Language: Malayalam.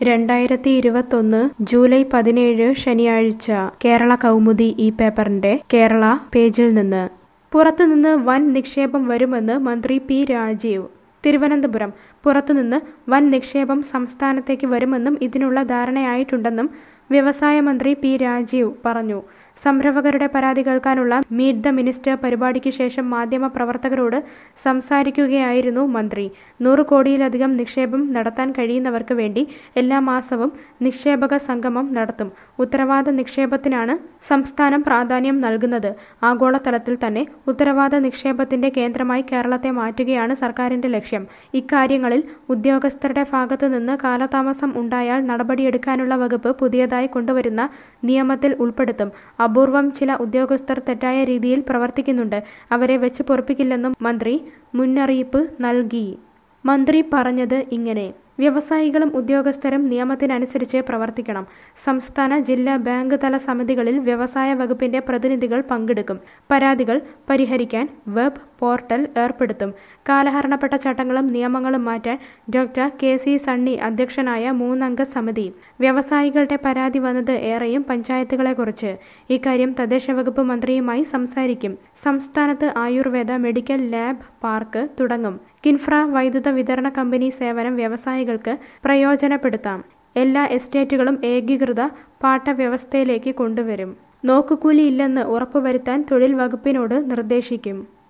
രണ്ടായിരത്തി ഇരുപത്തൊന്ന് ജൂലൈ പതിനേഴ് ശനിയാഴ്ച കേരള കൗമുദി ഈ പേപ്പറിന്റെ കേരള പേജിൽ നിന്ന് പുറത്തുനിന്ന് വൻ നിക്ഷേപം വരുമെന്ന് മന്ത്രി പി രാജീവ് തിരുവനന്തപുരം പുറത്തുനിന്ന് വൻ നിക്ഷേപം സംസ്ഥാനത്തേക്ക് വരുമെന്നും ഇതിനുള്ള ധാരണയായിട്ടുണ്ടെന്നും വ്യവസായ മന്ത്രി പി രാജീവ് പറഞ്ഞു സംരംഭകരുടെ പരാതി കേൾക്കാനുള്ള മീറ്റ് ദ മിനിസ്റ്റർ പരിപാടിക്ക് ശേഷം മാധ്യമ പ്രവർത്തകരോട് സംസാരിക്കുകയായിരുന്നു മന്ത്രി നൂറ് കോടിയിലധികം നിക്ഷേപം നടത്താൻ കഴിയുന്നവർക്ക് വേണ്ടി എല്ലാ മാസവും നിക്ഷേപക സംഗമം നടത്തും ഉത്തരവാദ നിക്ഷേപത്തിനാണ് സംസ്ഥാനം പ്രാധാന്യം നൽകുന്നത് ആഗോളതലത്തിൽ തന്നെ ഉത്തരവാദ നിക്ഷേപത്തിന്റെ കേന്ദ്രമായി കേരളത്തെ മാറ്റുകയാണ് സർക്കാരിന്റെ ലക്ഷ്യം ഇക്കാര്യങ്ങളിൽ ഉദ്യോഗസ്ഥരുടെ ഭാഗത്തു നിന്ന് കാലതാമസം ഉണ്ടായാൽ നടപടിയെടുക്കാനുള്ള വകുപ്പ് പുതിയതായി കൊണ്ടുവരുന്ന നിയമത്തിൽ ഉൾപ്പെടുത്തും അപൂർവം ചില ഉദ്യോഗസ്ഥർ തെറ്റായ രീതിയിൽ പ്രവർത്തിക്കുന്നുണ്ട് അവരെ വെച്ച് പൊറപ്പിക്കില്ലെന്നും മന്ത്രി മുന്നറിയിപ്പ് നൽകി മന്ത്രി പറഞ്ഞത് ഇങ്ങനെ വ്യവസായികളും ഉദ്യോഗസ്ഥരും നിയമത്തിനനുസരിച്ച് പ്രവർത്തിക്കണം സംസ്ഥാന ജില്ലാ ബാങ്ക് തല സമിതികളിൽ വ്യവസായ വകുപ്പിന്റെ പ്രതിനിധികൾ പങ്കെടുക്കും പരാതികൾ പരിഹരിക്കാൻ വെബ് പോർട്ടൽ ഏർപ്പെടുത്തും കാലഹരണപ്പെട്ട ചട്ടങ്ങളും നിയമങ്ങളും മാറ്റാൻ ഡോക്ടർ കെ സി സണ്ണി അധ്യക്ഷനായ മൂന്നംഗ സമിതി വ്യവസായികളുടെ പരാതി വന്നത് ഏറെയും പഞ്ചായത്തുകളെക്കുറിച്ച് ഇക്കാര്യം തദ്ദേശ വകുപ്പ് മന്ത്രിയുമായി സംസാരിക്കും സംസ്ഥാനത്ത് ആയുർവേദ മെഡിക്കൽ ലാബ് പാർക്ക് തുടങ്ങും കിൻഫ്ര വൈദ്യുത വിതരണ കമ്പനി സേവനം വ്യവസായികൾക്ക് പ്രയോജനപ്പെടുത്താം എല്ലാ എസ്റ്റേറ്റുകളും ഏകീകൃത പാട്ടവ്യവസ്ഥയിലേക്ക് കൊണ്ടുവരും നോക്കുകൂലി ഇല്ലെന്ന് ഉറപ്പുവരുത്താൻ തൊഴിൽ വകുപ്പിനോട് നിർദ്ദേശിക്കും